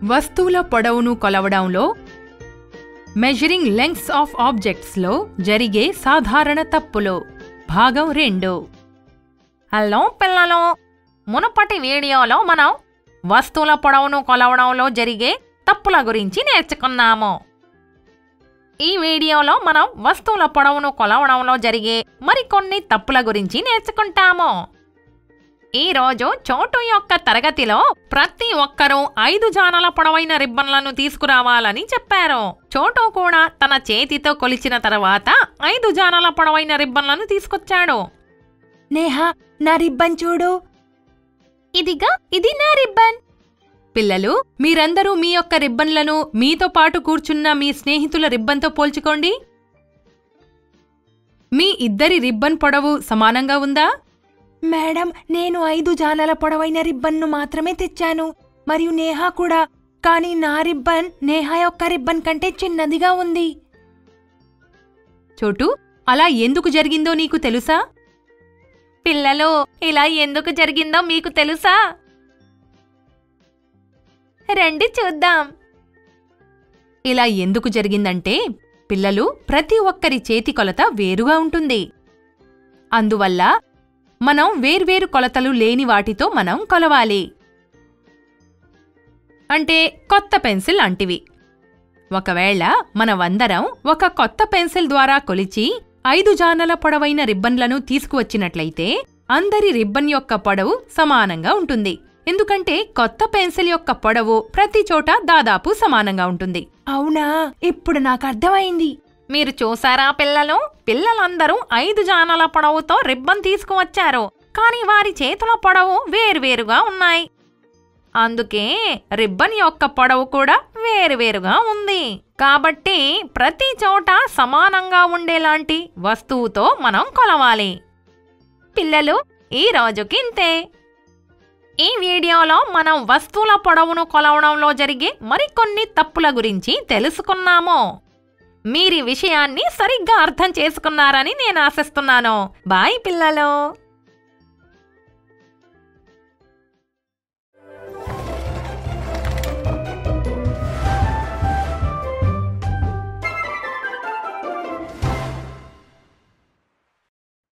వస్తువుల పొడవును కొలవడంలో మెజరింగ్ లెంగ్స్ ఆఫ్ ఆబ్జెక్ట్స్లో జరిగే సాధారణ తప్పులు భాగం రెండు హలో పిల్లలు మునుపటి వీడియోలో మనం వస్తువుల పొడవును కొలవడంలో జరిగే తప్పుల గురించి నేర్చుకున్నాము ఈ వీడియోలో మనం వస్తువుల పొడవును కొలవడంలో జరిగే మరికొన్ని తప్పుల గురించి నేర్చుకుంటాము ఈ రోజు చోటు యొక్క తరగతిలో ప్రతి ఒక్కరూ ఐదు జానల పొడవైన రిబ్బన్లను తీసుకురావాలని చెప్పారు చోటు కూడా తన చేతితో కొలిచిన తర్వాత ఐదు జానల పొడవైన రిబ్బన్లను తీసుకొచ్చాడు నేహా నా రిబ్బన్ చూడు ఇదిగా ఇది నా రిబ్బన్ పిల్లలు మీరందరూ మీ యొక్క రిబ్బన్లను మీతో పాటు కూర్చున్న మీ స్నేహితుల రిబ్బన్తో పోల్చుకోండి మీ ఇద్దరి రిబ్బన్ పొడవు సమానంగా ఉందా మేడం నేను ఐదు జానల పొడవైన రిబ్బన్ను మాత్రమే తెచ్చాను మరియు నేహా కూడా కానీ నా రిబ్బన్ నేహా యొక్క రిబ్బన్ కంటే చిన్నదిగా ఉంది చోటు అలా ఎందుకు జరిగిందో నీకు తెలుసా పిల్లలు ఇలా ఎందుకు జరిగిందో మీకు తెలుసా రండి చూద్దాం ఇలా ఎందుకు జరిగిందంటే పిల్లలు ప్రతి ఒక్కరి చేతి కొలత వేరుగా ఉంటుంది అందువల్ల మనం వేర్వేరు కొలతలు లేని వాటితో మనం కొలవాలి అంటే కొత్త పెన్సిల్ లాంటివి ఒకవేళ మనమందరం ఒక కొత్త పెన్సిల్ ద్వారా కొలిచి ఐదు జానల పొడవైన రిబ్బన్లను తీసుకువచ్చినట్లయితే అందరి రిబ్బన్ యొక్క పొడవు సమానంగా ఉంటుంది ఎందుకంటే కొత్త పెన్సిల్ యొక్క పొడవు ప్రతి చోట దాదాపు సమానంగా ఉంటుంది అవునా ఇప్పుడు నాకు అర్థమైంది మీరు చూసారా పిల్లలు పిల్లలందరూ ఐదు జానల పొడవుతో రిబ్బన్ తీసుకువచ్చారు కానీ వారి చేతుల పొడవు వేరువేరుగా ఉన్నాయి అందుకే రిబ్బన్ యొక్క పొడవు కూడా వేరువేరుగా ఉంది కాబట్టి ప్రతి చోట సమానంగా ఉండేలాంటి వస్తువుతో మనం కొలవాలి పిల్లలు ఈ రోజుకి ఇంతే ఈ వీడియోలో మనం వస్తువుల పొడవును కొలవడంలో జరిగే మరికొన్ని తప్పుల గురించి తెలుసుకున్నాము మీరీ విషయాన్ని సరిగ్గా అర్థం చేసుకున్నారని నేను ఆశిస్తున్నాను బాయ్ పిల్లలు